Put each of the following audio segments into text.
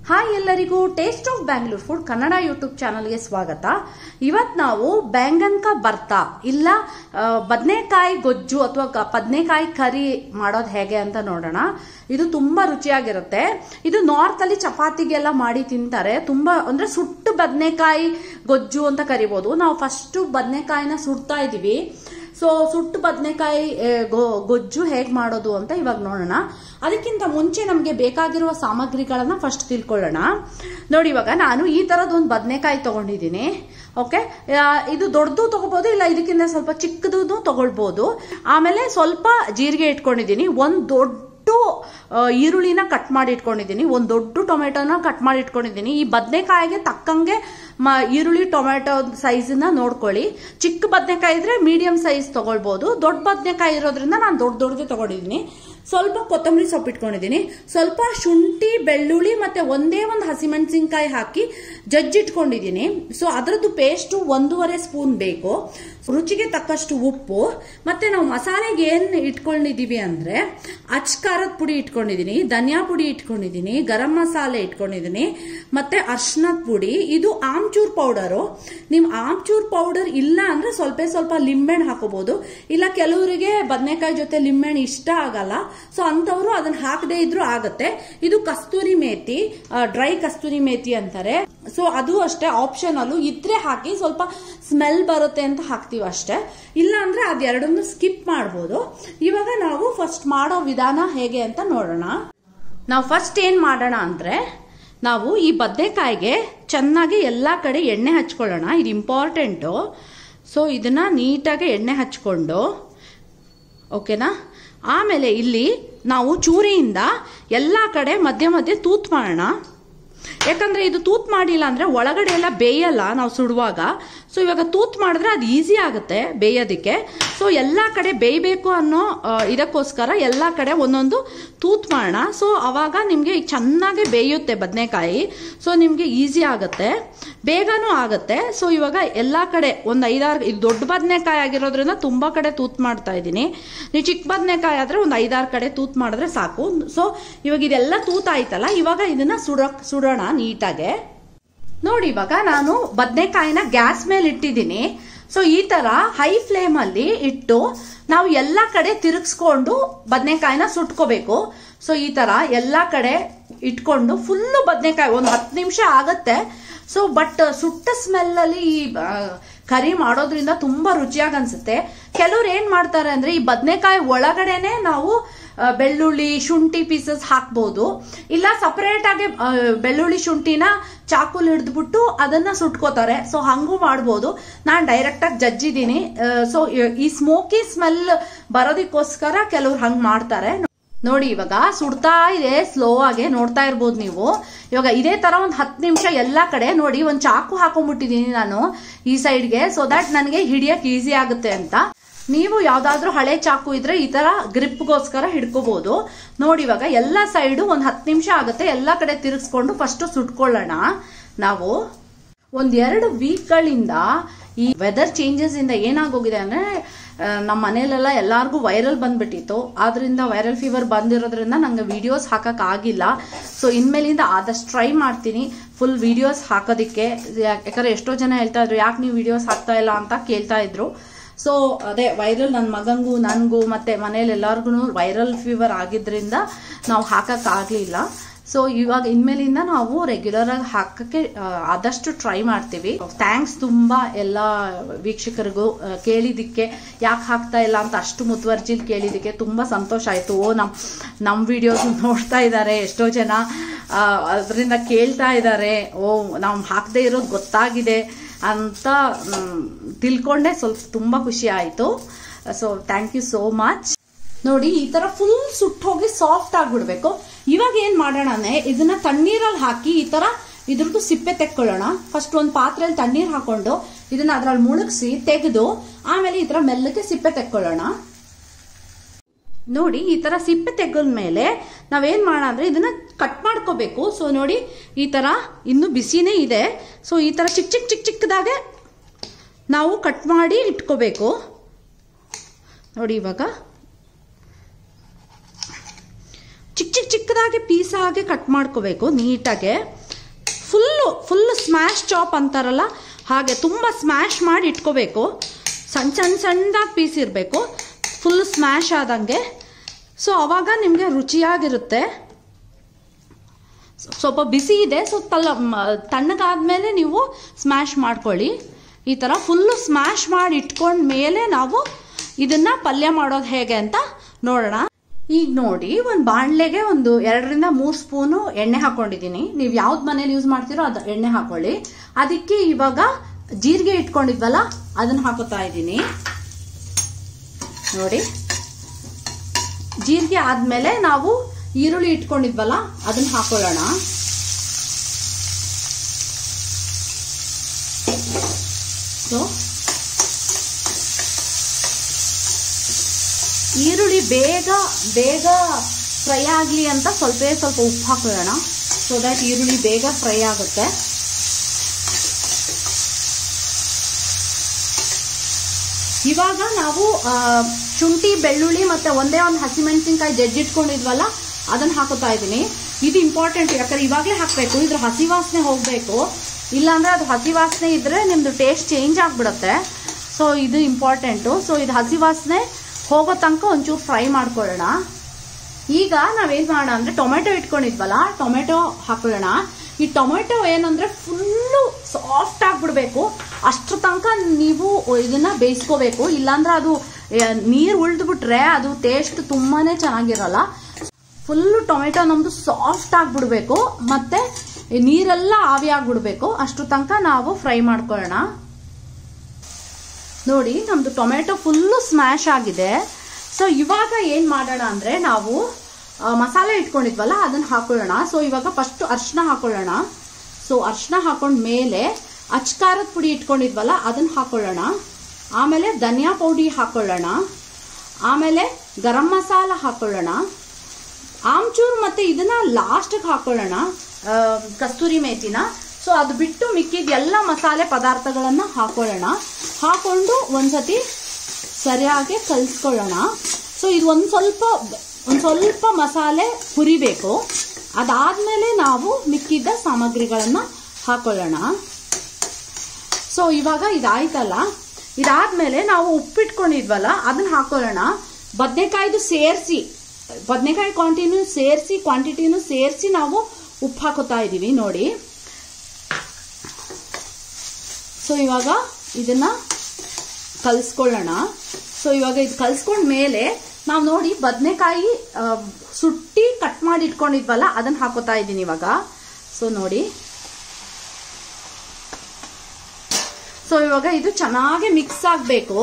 hi ಎಲ್ಲರಿಗೂ taste of Bangalore food Kannada YouTube ಚಾನಲ್ಗೆ ಸ್ವಾಗತ ಇವತ್ತು ನಾವು ಬ್ಯಾಂಗನ್ಕ ಬರ್ತಾ ಇಲ್ಲ ಬದನೆಕಾಯಿ ಗೊಜ್ಜು ಅಥವಾ ಬದನೆಕಾಯಿ ಕರಿ ಮಾಡೋದು ಹೇಗೆ ಅಂತ ನೋಡೋಣ ಇದು ತುಂಬಾ ರುಚಿಯಾಗಿರುತ್ತೆ ಇದು ನಾರ್ತ್ ಅಲ್ಲಿ ಚಪಾತಿಗೆಲ್ಲ ಮಾಡಿ ತಿಂತಾರೆ ತುಂಬಾ ಅಂದ್ರೆ ಸುಟ್ಟು ಬದನೆಕಾಯಿ ಗೊಜ್ಜು ಅಂತ ಕರಿಬಹುದು ನಾವು ಫಸ್ಟ್ ಬದನೆಕಾಯಿನ ಸುಡ್ತಾ ಇದೀವಿ ಸೊ ಸುಟ್ಟು ಬದನೆಕಾಯಿ ಗೊಜ್ಜು ಹೇಗೆ ಮಾಡೋದು ಅಂತ ಇವಾಗ ನೋಡೋಣ ಅದಕ್ಕಿಂತ ಮುಂಚೆ ನಮಗೆ ಬೇಕಾಗಿರುವ ಸಾಮಗ್ರಿಗಳನ್ನ ಫಸ್ಟ್ ತಿಳ್ಕೊಳ್ಳೋಣ ನೋಡಿ ಇವಾಗ ನಾನು ಈ ತರದ್ ಒಂದು ಬದನೆಕಾಯಿ ತಗೊಂಡಿದ್ದೀನಿ ಓಕೆ ಇದು ದೊಡ್ಡದು ತಗೋಬಹುದು ಇಲ್ಲ ಇದಕ್ಕಿಂತ ಸ್ವಲ್ಪ ಚಿಕ್ಕದು ತಗೊಳ್ಬಹುದು ಆಮೇಲೆ ಸ್ವಲ್ಪ ಜೀರಿಗೆ ಇಟ್ಕೊಂಡಿದ್ದೀನಿ ಒಂದು ದೊಡ್ಡ ಈರುಳ್ಳಿನ ಕಟ್ ಮಾಡಿ ಇಟ್ಕೊಂಡಿದ್ದೀನಿ ಒಂದು ದೊಡ್ಡ ಟೊಮೆಟೊನ ಕಟ್ ಮಾಡಿ ಇಟ್ಕೊಂಡಿದ್ದೀನಿ ಈ ಬದನೆಕಾಯಿಗೆ ತಕ್ಕಂಗೆ ಮ ಈರುಳ್ಳಿ ಟೊಮೆಟೊ ಸೈಜನ್ನ ನೋಡ್ಕೊಳ್ಳಿ ಚಿಕ್ಕ ಬದನೆಕಾಯಿ ಇದ್ರೆ ಮೀಡಿಯಂ ಸೈಜ್ ತಗೊಳ್ಬಹುದು ದೊಡ್ಡ ಬದನೆಕಾಯಿ ಇರೋದ್ರಿಂದ ನಾನು ದೊಡ್ಡ ದೊಡ್ಡದು ತಗೊಂಡಿದ್ದೀನಿ ಸ್ವಲ್ಪ ಕೊತ್ತಂಬರಿ ಸೊಪ್ಪು ಇಟ್ಕೊಂಡಿದ್ದೀನಿ ಸ್ವಲ್ಪ ಶುಂಠಿ ಬೆಳ್ಳುಳ್ಳಿ ಮತ್ತೆ ಒಂದೇ ಒಂದು ಹಸಿಮೆಣಸಿನ್ಕಾಯಿ ಹಾಕಿ ಜಜ್ಜಿಟ್ಕೊಂಡಿದ್ದೀನಿ ಸೊ ಅದರದ್ದು ಪೇಸ್ಟ್ ಒಂದೂವರೆ ಸ್ಪೂನ್ ಬೇಕು ರುಚಿಗೆ ತಕ್ಕಷ್ಟು ಉಪ್ಪು ಮತ್ತೆ ನಾವು ಮಸಾಲೆಗೆ ಏನ್ ಇಟ್ಕೊಂಡಿದೀವಿ ಅಂದ್ರೆ ಅಚ್ ಖಾರದ ಪುಡಿ ಇಟ್ಕೊಂಡಿದೀನಿ ಧನಿಯಾ ಪುಡಿ ಇಟ್ಕೊಂಡಿದೀನಿ ಗರಂ ಮಸಾಲೆ ಇಟ್ಕೊಂಡಿದೀನಿ ಮತ್ತೆ ಅರ್ಶನದ ಪುಡಿ ಇದು ಆಮ್ಚೂರ್ ಪೌಡರು ನಿಮ್ ಆಮ್ಚೂರ್ ಪೌಡರ್ ಇಲ್ಲ ಅಂದ್ರೆ ಸ್ವಲ್ಪ ಸ್ವಲ್ಪ ಲಿಂಬೆಹಣ್ಣು ಹಾಕೋಬಹುದು ಇಲ್ಲ ಕೆಲವರಿಗೆ ಬದನೆಕಾಯಿ ಜೊತೆ ಲಿಂಬೆಹಣ್ಣು ಇಷ್ಟ ಆಗಲ್ಲ ಸೊ ಅಂತವ್ರು ಅದನ್ನ ಹಾಕದೇ ಇದ್ರೂ ಆಗತ್ತೆ ಇದು ಕಸ್ತೂರಿ ಮೇಥಿ ಡ್ರೈ ಕಸ್ತೂರಿ ಮೇಥಿ ಅಂತಾರೆ ಸೊ ಅದು ಅಷ್ಟೇ ಆಪ್ಷನಲ್ ಇದ್ರೆ ಹಾಕಿ ಸ್ವಲ್ಪ ಸ್ಮೆಲ್ ಬರುತ್ತೆ ಅಂತ ಹಾಕ್ತೀವಿ ಅಷ್ಟೇ ಇಲ್ಲ ಅಂದ್ರೆ ಅದೆರಡನ್ನು ಸ್ಕಿಪ್ ಮಾಡ್ಬೋದು ಇವಾಗ ನಾವು ಫಸ್ಟ್ ಮಾಡೋ ವಿಧಾನ ಹೇಗೆ ಅಂತ ನೋಡೋಣ ನಾವು ಫಸ್ಟ್ ಏನ್ ಮಾಡೋಣ ಅಂದ್ರೆ ನಾವು ಈ ಬದನೆಕಾಯಿಗೆ ಚೆನ್ನಾಗಿ ಎಲ್ಲಾ ಕಡೆ ಎಣ್ಣೆ ಹಚ್ಕೊಳ್ಳೋಣ ಇದು ಇಂಪಾರ್ಟೆಂಟು ಸೊ ಇದನ್ನ ನೀಟಾಗಿ ಎಣ್ಣೆ ಹಚ್ಕೊಂಡು ಓಕೆನಾ ಆಮೇಲೆ ಇಲ್ಲಿ ನಾವು ಚೂರಿಯಿಂದ ಎಲ್ಲ ಕಡೆ ಮಧ್ಯೆ ಮಧ್ಯೆ ತೂತ್ ಮಾಡೋಣ ಯಾಕಂದ್ರೆ ಇದು ತೂತ್ ಮಾಡಿಲ್ಲ ಅಂದ್ರೆ ಒಳಗಡೆ ಎಲ್ಲ ಬೇಯಲ್ಲ ನಾವು ಸುಡುವಾಗ ಸೊ ಇವಾಗ ತೂತ್ ಮಾಡಿದ್ರೆ ಅದು ಈಸಿ ಆಗುತ್ತೆ ಬೇಯೋದಕ್ಕೆ ಸೊ ಎಲ್ಲ ಕಡೆ ಬೇಯಬೇಕು ಅನ್ನೋ ಇದಕ್ಕೋಸ್ಕರ ಎಲ್ಲ ಕಡೆ ಒಂದೊಂದು ತೂತ್ ಮಾಡೋಣ ಸೊ ಅವಾಗ ನಿಮಗೆ ಚೆನ್ನಾಗಿ ಬೇಯುತ್ತೆ ಬದನೆಕಾಯಿ ಸೊ ನಿಮಗೆ ಈಸಿ ಆಗುತ್ತೆ ಬೇಗನೂ ಆಗುತ್ತೆ ಸೊ ಇವಾಗ ಎಲ್ಲ ಕಡೆ ಒಂದು ಐದಾರು ಇದು ದೊಡ್ಡ ಬದನೆಕಾಯಿ ಆಗಿರೋದ್ರಿಂದ ತುಂಬ ಕಡೆ ತೂತ್ ಮಾಡ್ತಾ ಇದ್ದೀನಿ ನೀವು ಚಿಕ್ಕ ಬದನೆಕಾಯಿ ಆದರೆ ಒಂದು ಐದಾರು ಕಡೆ ತೂತ್ ಮಾಡಿದ್ರೆ ಸಾಕು ಸೊ ಇವಾಗ ಇದೆಲ್ಲ ತೂತ್ ಆಯ್ತಲ್ಲ ಇವಾಗ ಇದನ್ನ ಸುಡ ಸುಡೋಣ ನೀಟಾಗೆ ನೋಡಿ ಇವಾಗ ನಾನು ಬದನೆಕಾಯಿನ ಗ್ಯಾಸ್ ಮೇಲೆ ಇಟ್ಟಿದ್ದೀನಿ ಸೊ ಈ ತರ ಹೈ ಫ್ಲೇಮ್ ಅಲ್ಲಿ ಇಟ್ಟು ನಾವು ಎಲ್ಲ ಕಡೆ ತಿರುಗಿಸ್ಕೊಂಡು ಬದನೆಕಾಯಿನ ಸುಟ್ಕೋಬೇಕು ಸೊ ಈ ತರ ಎಲ್ಲ ಕಡೆ ಇಟ್ಕೊಂಡು ಫುಲ್ಲು ಬದನೆಕಾಯಿ ಒಂದು ಹತ್ತು ನಿಮಿಷ ಆಗತ್ತೆ ಸೊ ಬಟ್ ಸುಟ್ಟ ಸ್ಮೆಲ್ ಅಲ್ಲಿ ಈ ಕರಿ ಮಾಡೋದ್ರಿಂದ ತುಂಬಾ ರುಚಿಯಾಗಿ ಅನ್ಸುತ್ತೆ ಕೆಲವ್ರು ಏನ್ ಮಾಡ್ತಾರೆ ಅಂದ್ರೆ ಈ ಬದನೆಕಾಯಿ ಒಳಗಡೆನೆ ನಾವು ಬೆಳ್ಳುಳ್ಳಿ ಶುಂಠಿ ಪೀಸಸ್ ಹಾಕ್ಬೋದು ಇಲ್ಲ ಸಪರೇಟ್ ಆಗಿ ಬೆಳ್ಳುಳ್ಳಿ ಶುಂಠಿನ ಚಾಕುಲ್ ಹಿಡಿದ್ಬಿಟ್ಟು ಅದನ್ನ ಸುಟ್ಕೋತಾರೆ ಸೊ ಹಂಗೂ ಮಾಡ್ಬೋದು ನಾನು ಡೈರೆಕ್ಟ್ ಆಗಿ ಜಜ್ಜಿದ್ದೀನಿ ಸೊ ಈ ಸ್ಮೋಕಿ ಸ್ಮೆಲ್ ಬರೋದಕ್ಕೋಸ್ಕರ ಕೆಲವ್ರು ಹಂಗ್ ಮಾಡ್ತಾರೆ ನೋಡಿ ಇವಾಗ ಸುಡ್ತಾ ಇದೆ ಸ್ಲೋ ಆಗಿ ನೋಡ್ತಾ ಇರ್ಬೋದು ನೀವು ಇವಾಗ ಇದೇ ತರ ಒಂದು ಹತ್ತು ನಿಮಿಷ ಎಲ್ಲಾ ಕಡೆ ನೋಡಿ ಒಂದು ಚಾಕು ಹಾಕೊಂಡ್ಬಿಟ್ಟಿದೀನಿ ನಾನು ಈ ಸೈಡ್ಗೆ ಸೊ ದಟ್ ನನಗೆ ಹಿಡಿಯಕ್ ಈಸಿ ಆಗುತ್ತೆ ಅಂತ ನೀವು ಯಾವ್ದಾದ್ರು ಹಳೆ ಚಾಕು ಇದ್ರೆ ಈ ತರ ಗ್ರಿಪ್ಗೋಸ್ಕರ ಹಿಡ್ಕೋಬಹುದು ನೋಡಿ ಇವಾಗ ಎಲ್ಲಾ ಸೈಡು ಒಂದ್ ಹತ್ತು ನಿಮಿಷ ಆಗುತ್ತೆ ಎಲ್ಲಾ ಕಡೆ ತಿರುಗಿಸ್ಕೊಂಡು ಫಸ್ಟ್ ಸುಟ್ಕೊಳ್ಳೋಣ ನಾವು ಒಂದ್ ಎರಡು ವೀಕ್ಗಳಿಂದ ಈ ವೆದರ್ ಚೇಂಜಸ್ ಇಂದ ಏನಾಗೋಗಿದೆ ಅಂದ್ರೆ ನಮ್ಮ ಮನೇಲೆಲ್ಲ ಎಲ್ಲಾರ್ಗೂ ವೈರಲ್ ಬಂದ್ಬಿಟ್ಟಿತ್ತು ಆದ್ರಿಂದ ವೈರಲ್ ಫೀವರ್ ಬಂದಿರೋದ್ರಿಂದ ನಂಗೆ ವಿಡಿಯೋಸ್ ಹಾಕಕ್ ಆಗಿಲ್ಲ ಸೊ ಇನ್ಮೇಲಿಂದ ಆದಷ್ಟು ಟ್ರೈ ಮಾಡ್ತೀನಿ ಫುಲ್ ವಿಡಿಯೋಸ್ ಹಾಕೋದಿಕ್ಕೆ ಯಾಕಂದ್ರೆ ಎಷ್ಟೋ ಜನ ಹೇಳ್ತಾ ಇದ್ರು ಯಾಕೆ ನೀವು ವಿಡಿಯೋಸ್ ಹಾಕ್ತಾ ಇಲ್ಲ ಅಂತ ಕೇಳ್ತಾ ಇದ್ರು ಸೊ ಅದೇ ವೈರಲ್ ನನ್ನ ಮಗಂಗೂ ನನಗೂ ಮತ್ತೆ ಮನೇಲಿ ಎಲ್ಲಾರ್ಗು ವೈರಲ್ ಫೀವರ್ ಆಗಿದ್ರಿಂದ ನಾವು ಹಾಕಕ್ ಆಗ್ಲಿಲ್ಲ ಸೊ ಇವಾಗ ಇನ್ಮೇಲಿಂದ ನಾವು ರೆಗ್ಯುಲರ್ ಆಗಿ ಹಾಕಕ್ಕೆ ಆದಷ್ಟು ಟ್ರೈ ಮಾಡ್ತೀವಿ ಥ್ಯಾಂಕ್ಸ್ ತುಂಬಾ ಎಲ್ಲ ವೀಕ್ಷಕರಿಗೂ ಕೇಳಿದಿಕ್ಕೆ ಯಾಕೆ ಹಾಕ್ತಾ ಇಲ್ಲ ಅಂತ ಅಷ್ಟು ಮುತುವರ್ಜಿಲ್ ಕೇಳಿದಕ್ಕೆ ತುಂಬಾ ಸಂತೋಷ ಆಯ್ತು ಓ ನಮ್ ನಮ್ ವಿಡಿಯೋಸ್ ನೋಡ್ತಾ ಇದ್ದಾರೆ ಎಷ್ಟೋ ಜನ ಅದರಿಂದ ಕೇಳ್ತಾ ಇದ್ದಾರೆ ಓ ನಾವು ಹಾಕದೇ ಇರೋದು ಗೊತ್ತಾಗಿದೆ ಅಂತ ತಿಳ್ಕೊಂಡೆ ಸ್ವಲ್ಪ ತುಂಬಾ ಖುಷಿ ಆಯ್ತು so thank you so much ನೋಡಿ ಈ ತರ ಫುಲ್ ಸುಟ್ಟು ಹೋಗಿ ಸಾಫ್ಟ್ ಆಗಿಬಿಡ್ಬೇಕು ಇವಾಗ ಏನ್ ಮಾಡೋಣ ಇದನ್ನ ತಣ್ಣೀರಲ್ಲಿ ಹಾಕಿ ಈ ತರ ಇದ್ರದ್ದು ಸಿಪ್ಪೆ ತೆಕ್ಕೊಳ್ಳೋಣ ಫಸ್ಟ್ ಒಂದು ಪಾತ್ರೆಯಲ್ಲಿ ತಣ್ಣೀರ್ ಹಾಕೊಂಡು ಇದನ್ನ ಅದ್ರಲ್ಲಿ ಮುಳುಗಿಸಿ ತೆಗೆದು ಆಮೇಲೆ ಈ ತರ ಮೆಲ್ಲಕ್ಕೆ ಸಿಪ್ಪೆ ತೆಕ್ಕೊಳ್ಳೋಣ ನೋಡಿ ಈ ತರ ಸಿಪ್ಪೆ ತೆಗೆದ್ಮೇಲೆ ನಾವೇನ್ ಮಾಡೋಣ ಅಂದ್ರೆ ಇದನ್ನ ಕಟ್ ಮಾಡ್ಕೋಬೇಕು ಸೊ ನೋಡಿ ಈ ತರ ಇನ್ನು ಬಿಸಿನೇ ಇದೆ ಸೊ ಈ ತರ ಚಿಕ್ಕ ಚಿಕ್ಕ ಚಿಕ್ಕ ಚಿಕ್ಕದಾಗೆ ನಾವು ಕಟ್ ಮಾಡಿ ಇಟ್ಕೋಬೇಕು ನೋಡಿ ಇವಾಗ ಚಿಕ್ಕ ಚಿಕ್ಕ ಚಿಕ್ಕದಾಗಿ ಪೀಸ್ ಆಗಿ ಕಟ್ ಮಾಡ್ಕೋಬೇಕು ನೀಟಾಗೆ ಫುಲ್ಲು ಫುಲ್ ಸ್ಮ್ಯಾಶ್ ಚಾಪ್ ಅಂತಾರಲ್ಲ ಹಾಗೆ ತುಂಬ ಸ್ಮ್ಯಾಶ್ ಮಾಡಿ ಇಟ್ಕೋಬೇಕು ಸಣ್ಣ ಸಣ್ಣ ಸಣ್ಣದಾಗಿ ಪೀಸ್ ಇರಬೇಕು ಫುಲ್ ಸ್ಮ್ಯಾಶ್ ಆದಂಗೆ ಸೊ ಅವಾಗ ನಿಮಗೆ ರುಚಿಯಾಗಿರುತ್ತೆ ಸ್ವಲ್ಪ ಬಿಸಿ ಇದೆ ಸೊ ತಲ್ಲ ತಣ್ಣಗಾದ್ಮೇಲೆ ನೀವು ಸ್ಮ್ಯಾಶ್ ಮಾಡ್ಕೊಳ್ಳಿ ಈ ಥರ ಫುಲ್ಲು ಸ್ಮ್ಯಾಶ್ ಮಾಡಿ ಇಟ್ಕೊಂಡ ಮೇಲೆ ನಾವು ಇದನ್ನ ಪಲ್ಯ ಮಾಡೋದು ಹೇಗೆ ಅಂತ ನೋಡೋಣ ಈಗ ನೋಡಿ ಒಂದು ಬಾಣಲೆಗೆ ಒಂದು ಎರಡರಿಂದ ಮೂರು ಸ್ಪೂನು ಎಣ್ಣೆ ಹಾಕೊಂಡಿದ್ದೀನಿ ನೀವು ಯಾವ್ದು ಮನೇಲಿ ಯೂಸ್ ಮಾಡ್ತೀರೋ ಅದು ಎಣ್ಣೆ ಹಾಕೊಳ್ಳಿ ಅದಕ್ಕೆ ಇವಾಗ ಜೀರಿಗೆ ಇಟ್ಕೊಂಡಿದ್ವಲ್ಲ ಅದನ್ನ ಹಾಕೋತಾ ಇದ್ದೀನಿ ನೋಡಿ ಜೀರಿಗೆ ಆದ್ಮೇಲೆ ನಾವು ಈರುಳ್ಳಿ ಇಟ್ಕೊಂಡಿದ್ವಲ್ಲ ಅದನ್ನ ಹಾಕೊಳ್ಳೋಣ ಸೊ ಈರುಳ್ಳಿ ಬೇಗ ಬೇಗ ಫ್ರೈ ಆಗಲಿ ಅಂತ ಸ್ವಲ್ಪ ಸ್ವಲ್ಪ ಉಪ್ಪು ಹಾಕೊಳ್ಳೋಣ ಸೊ ದಟ್ ಈರುಳ್ಳಿ ಬೇಗ ಫ್ರೈ ಆಗುತ್ತೆ ಇವಾಗ ನಾವು ಆ, ಶುಂಠಿ ಬೆಳ್ಳುಳ್ಳಿ ಮತ್ತೆ ಒಂದೇ ಒಂದು ಹಸಿಮೆಣಸಿನ್ಕಾಯಿ ಜಜ್ಜಿಟ್ಕೊಂಡಿದ್ವಲ್ಲ ಅದನ್ನ ಹಾಕೋತಾ ಇದ್ದೀನಿ ಇದು ಇಂಪಾರ್ಟೆಂಟ್ ಯಾಕಂದ್ರೆ ಇವಾಗಲೇ ಹಾಕಬೇಕು ಇದ್ರ ಹಸಿ ವಾಸನೆ ಹೋಗಬೇಕು ಇಲ್ಲಾಂದ್ರೆ ಅದು ಹಸಿ ವಾಸನೆ ಇದ್ರೆ ನಿಮ್ದು ಟೇಸ್ಟ್ ಚೇಂಜ್ ಆಗಿಬಿಡುತ್ತೆ ಸೊ ಇದು ಇಂಪಾರ್ಟೆಂಟು ಸೊ ಇದು ಹಸಿ ವಾಸನೆ ಹೋಗೋ ತನಕ ಒಂಚೂರು ಫ್ರೈ ಮಾಡ್ಕೊಳ್ಳೋಣ ಈಗ ನಾವೇನ್ ಮಾಡೋಣ ಅಂದ್ರೆ ಟೊಮೆಟೊ ಇಟ್ಕೊಂಡಿದ್ವಲ್ಲ ಟೊಮೆಟೊ ಹಾಕೊಳ್ಳೋಣ ಈ ಟೊಮೆಟೊ ಏನಂದ್ರೆ ಫುಲ್ಲು ಸಾಫ್ಟ್ ಆಗ್ಬಿಡ್ಬೇಕು ಅಷ್ಟ್ರ ತನಕ ನೀವು ಇದನ್ನ ಬೇಯಿಸ್ಕೋಬೇಕು ಇಲ್ಲಾಂದ್ರೆ ಅದು ನೀರು ಉಳಿದ್ಬಿಟ್ರೆ ಅದು ಟೇಸ್ಟ್ ತುಂಬಾನೇ ಚೆನ್ನಾಗಿರಲ್ಲ ಫುಲ್ಲು ಟೊಮೆಟೊ ನಮ್ದು ಸಾಫ್ಟ್ ಆಗ್ಬಿಡ್ಬೇಕು ಮತ್ತೆ ನೀರೆಲ್ಲ ಆವಿ ಆಗ್ಬಿಡ್ಬೇಕು ಅಷ್ಟ್ರ ತನಕ ನಾವು ಫ್ರೈ ಮಾಡ್ಕೊಳ್ಳೋಣ ನೋಡಿ ನಮ್ದು ಟೊಮೆಟೊ ಫುಲ್ಲು ಸ್ಮ್ಯಾಶ್ ಆಗಿದೆ ಸೊ ಇವಾಗ ಏನ್ ಮಾಡೋಣ ಅಂದ್ರೆ ನಾವು ಆ, ಮಸಾಲೆ ಇಟ್ಕೊಂಡಿದ್ವಲ್ಲ ಅದನ್ನ ಹಾಕೊಳ್ಳೋಣ ಸೊ ಇವಾಗ ಫಸ್ಟ್ ಅರ್ಶಿನ ಹಾಕೊಳ್ಳೋಣ ಸೊ ಅರ್ಶಿನ ಹಾಕೊಂಡ ಮೇಲೆ ಅಚ್ಕಾರದ ಪುಡಿ ಇಟ್ಕೊಂಡಿದ್ವಲ್ಲ ಅದನ್ನ ಹಾಕೊಳ್ಳೋಣ ಆಮೇಲೆ ಧನಿಯಾ ಪೌಡಿ ಹಾಕೊಳ್ಳೋಣ ಆಮೇಲೆ ಗರಂ ಮಸಾಲ ಹಾಕೊಳ್ಳೋಣ ಆಮ್ಚೂರ್ ಮತ್ತೆ ಇದನ್ನ ಲಾಸ್ಟ್ಗೆ ಹಾಕೊಳ್ಳೋಣ ಆ, ಕಸ್ತೂರಿ ಮೇಥಿನ ಸೊ ಅದು ಬಿಟ್ಟು ಮಿಕ್ಕಿದ ಎಲ್ಲ ಮಸಾಲೆ ಪದಾರ್ಥಗಳನ್ನ ಹಾಕೊಳ್ಳೋಣ ಹಾಕೊಂಡು ಒಂದ್ಸತಿ ಸರಿಯಾಗಿ ಕಲಿಸ್ಕೊಳ್ಳೋಣ ಸೊ ಇದು ಒಂದು ಸ್ವಲ್ಪ ಒಂದು ಸ್ವಲ್ಪ ಮಸಾಲೆ ಹುರಿಬೇಕು ಅದಾದ್ಮೇಲೆ ನಾವು ಮಿಕ್ಕಿದ್ದ ಸಾಮಗ್ರಿಗಳನ್ನ ಹಾಕೊಳ್ಳೋಣ ಸೊ ಇವಾಗ ಇದಾಯ್ತಲ್ಲ ಇದಾದ್ಮೇಲೆ ನಾವು ಉಪ್ಪಿಟ್ಕೊಂಡಿದ್ವಲ್ಲ ಅದನ್ನ ಹಾಕೊಳ್ಳೋಣ ಬದನೆಕಾಯ್ದು ಸೇರಿಸಿ ಬದನೆಕಾಯಿ ಕ್ವಾಂಟಿಟಿನೂ ಸೇರಿಸಿ ಕ್ವಾಂಟಿಟಿನೂ ಸೇರಿಸಿ ನಾವು ಉಪ್ಪು ಹಾಕೋತಾ ಇದೀವಿ ನೋಡಿ ಸೊ ಇವಾಗ ಇದನ್ನ ಕಲಿಸ್ಕೊಳ್ಳೋಣ ಸೊ ಇವಾಗ ಇದು ಕಲಿಸ್ಕೊಂಡ ಮೇಲೆ ನಾವು ನೋಡಿ ಬದನೆಕಾಯಿ ಸುಟ್ಟಿ ಕಟ್ ಮಾಡಿ ಇಟ್ಕೊಂಡಿದ್ವಲ್ಲ ಅದನ್ನ ಹಾಕೋತಾ ಇದ್ದೀನಿ ಇವಾಗ ಸೊ ನೋಡಿ ಸೊ ಇವಾಗ ಇದು ಚೆನ್ನಾಗಿ ಮಿಕ್ಸ್ ಆಗಬೇಕು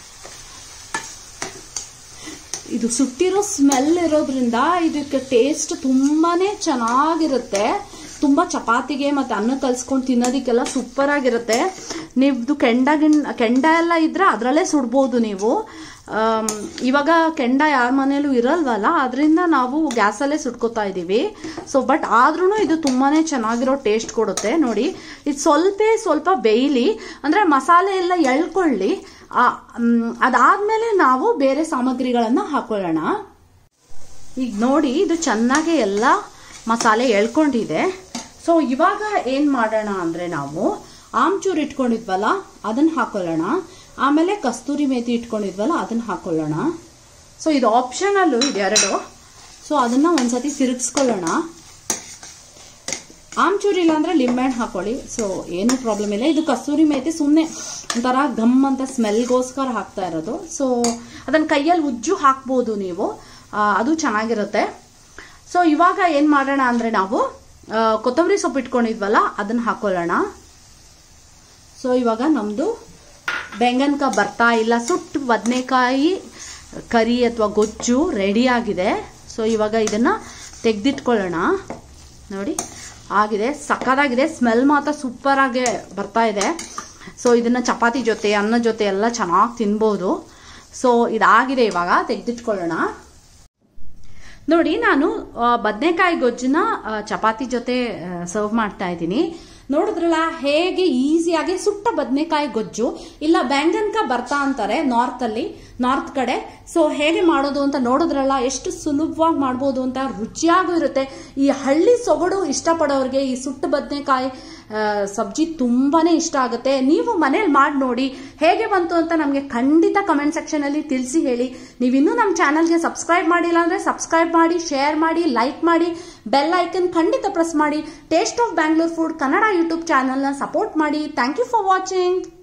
ಇದು ಸುಟ್ಟಿರೋ ಸ್ಮೆಲ್ ಇರೋದ್ರಿಂದ ಇದಕ್ಕೆ ಟೇಸ್ಟ್ ತುಂಬಾನೇ ಚೆನ್ನಾಗಿರುತ್ತೆ ತುಂಬಾ ಚಪಾತಿಗೆ ಮತ್ತೆ ಅನ್ನ ಕಲ್ಸ್ಕೊಂಡು ತಿನ್ನೋದಕ್ಕೆಲ್ಲ ಸೂಪರ್ ಆಗಿರುತ್ತೆ ನೀವ್ದು ಕೆಂಡ ಗಿಣ್ ಕೆಂಡ ಎಲ್ಲ ಇದ್ರೆ ಅದರಲ್ಲೇ ಸುಡ್ಬೋದು ನೀವು ಆಮ್, ಇವಾಗ ಕೆಂಡ ಯಾರ ಮನೇಲೂ ಇರಲ್ವಲ್ಲ ಅದರಿಂದ ನಾವು ಗ್ಯಾಸಲ್ಲೇ ಸುಟ್ಕೋತಾ ಇದ್ದೀವಿ ಸೊ ಬಟ್ ಆದ್ರೂ ಇದು ತುಂಬಾನೇ ಚೆನ್ನಾಗಿರೋ ಟೇಸ್ಟ್ ಕೊಡುತ್ತೆ ನೋಡಿ ಇದು ಸ್ವಲ್ಪ ಸ್ವಲ್ಪ ಬೇಯಲಿ ಅಂದ್ರೆ ಮಸಾಲೆ ಎಲ್ಲ ಎಳ್ಕೊಳ್ಳಿ ಆ, ಮ್, ಅದಾದ್ಮೇಲೆ ನಾವು ಬೇರೆ ಸಾಮಗ್ರಿಗಳನ್ನ ಹಾಕೊಳ್ಳೋಣ ಈಗ ನೋಡಿ ಇದು ಚೆನ್ನಾಗಿ ಎಲ್ಲ ಮಸಾಲೆ ಎಳ್ಕೊಂಡಿದೆ ಸೊ ಇವಾಗ ಏನ್ ಮಾಡೋಣ ಅಂದ್ರೆ ನಾವು ಆಮ್ಚೂರ್ ಇಟ್ಕೊಂಡಿದ್ವಲ್ಲ ಅದನ್ನ ಹಾಕೊಳ್ಳೋಣ ಆಮೇಲೆ ಕಸ್ತೂರಿ ಮೇಥಿ ಇಟ್ಕೊಂಡಿದ್ವಲ್ಲ ಅದನ್ನ ಹಾಕೊಳ್ಳೋಣ ಸೊ ಇದು ಆಪ್ಷನಲ್ಲು ಇದೆರಡು ಸೊ ಅದನ್ನ ಒಂದ್ಸತಿ ತಿರುಗಿಸ್ಕೊಳ್ಳೋಣ ಆಮ್ಚೂರ್ ಇಲ್ಲ ಅಂದ್ರೆ ಲಿಂಬೆಹಣ್ಣು ಹಾಕೊಳ್ಳಿ ಸೊ ಏನೂ ಪ್ರಾಬ್ಲಮ್ ಇಲ್ಲ ಇದು ಕಸ್ತೂರಿ ಮೇಥಿ ಸುಮ್ಮನೆ ಒಂಥರ ಗಮ್ ಅಂತ ಸ್ಮೆಲ್ಗೋಸ್ಕರ ಹಾಕ್ತಾ ಇರೋದು ಸೊ ಅದನ್ನ ಕೈಯಲ್ಲಿ ಉಜ್ಜು ಹಾಕ್ಬೋದು ನೀವು ಆ, ಅದು ಚೆನ್ನಾಗಿರುತ್ತೆ ಸೊ ಇವಾಗ ಏನು ಮಾಡೋಣ ಅಂದರೆ ನಾವು ಆ, ಕೊತ್ತಂಬರಿ ಸೊಪ್ಪು ಇಟ್ಕೊಂಡಿದ್ವಲ್ಲ ಅದನ್ನ ಹಾಕೊಳ್ಳೋಣ ಸೊ ಇವಾಗ ನಮ್ಮದು ಬೆಂಗನ್ಕ ಬರ್ತಾ ಇಲ್ಲ ಸುಟ್ಟು ಬದನೆಕಾಯಿ ಕರಿ ಅಥವಾ ಗೊಜ್ಜು ರೆಡಿ ಆಗಿದೆ ಸೊ ಇವಾಗ ಇದನ್ನ ತೆಗೆದಿಟ್ಕೊಳ್ಳೋಣ ನೋಡಿ ಆಗಿದೆ ಸಕ್ಕದಾಗಿದೆ ಸ್ಮೆಲ್ ಮಾತ್ರ ಸೂಪರ್ ಆಗಿ ಬರ್ತಾ ಇದೆ ಸೊ ಇದನ್ನ ಚಪಾತಿ ಜೊತೆ ಅನ್ನ ಜೊತೆ ಎಲ್ಲ ಚೆನ್ನಾಗಿ ತಿನ್ಬೋದು ಸೊ ಇದಾಗಿದೆ ಇವಾಗ ತೆಗೆದಿಟ್ಕೊಳ್ಳೋಣ ನೋಡಿ ನಾನು ಬದನೆಕಾಯಿ ಗೊಜ್ಜನ್ನ ಆ, ಚಪಾತಿ ಜೊತೆ ಸರ್ವ್ ಮಾಡ್ತಾ ಇದ್ದೀನಿ ನೋಡಿದ್ರಲ್ಲ ಹೇಗೆ ಈಸಿಯಾಗಿ ಸುಟ್ಟ ಬದನೆಕಾಯಿ ಗೊಜ್ಜು ಇಲ್ಲ ಬ್ಯಾಂಗನ್ಕ ಬರ್ತಾ ಅಂತಾರೆ ನಾರ್ತ್ ಅಲ್ಲಿ ನಾರ್ತ್ ಕಡೆ ಸೊ ಹೇಗೆ ಮಾಡೋದು ಅಂತ ನೋಡಿದ್ರಲ್ಲ ಎಷ್ಟು ಸುಲಭವಾಗಿ ಮಾಡ್ಬೋದು ಅಂತ ರುಚಿಯಾಗೂ ಇರುತ್ತೆ ಈ ಹಳ್ಳಿ ಸೊಗಡು ಇಷ್ಟಪಡೋರಿಗೆ ಈ ಸುಟ್ಟ ಬದನೆಕಾಯಿ ಸಬ್ಜಿ ತುಂಬಾನೇ ಇಷ್ಟ ಆಗುತ್ತೆ ನೀವು ಮನೇಲಿ ಮಾಡಿ ನೋಡಿ ಹೇಗೆ ಬಂತು ಅಂತ ನಮಗೆ ಖಂಡಿತ ಕಮೆಂಟ್ ಸೆಕ್ಷನ್ ಅಲ್ಲಿ ತಿಳಿಸಿ ಹೇಳಿ ನೀವು ಇನ್ನೂ ನಮ್ಮ ಚಾನಲ್ಗೆ ಸಬ್ಸ್ಕ್ರೈಬ್ ಮಾಡಿಲ್ಲ ಅಂದ್ರೆ ಸಬ್ಸ್ಕ್ರೈಬ್ ಮಾಡಿ ಶೇರ್ ಮಾಡಿ ಲೈಕ್ ಮಾಡಿ ಬೆಲ್ ಐಕನ್ ಖಂಡಿತ ಪ್ರೆಸ್ ಮಾಡಿ taste of Bangalore food Kannada YouTube ಚಾನಲ್ನ ಸಪೋರ್ಟ್ ಮಾಡಿ ಥ್ಯಾಂಕ್ ಯು ಫಾರ್ ವಾಚಿಂಗ್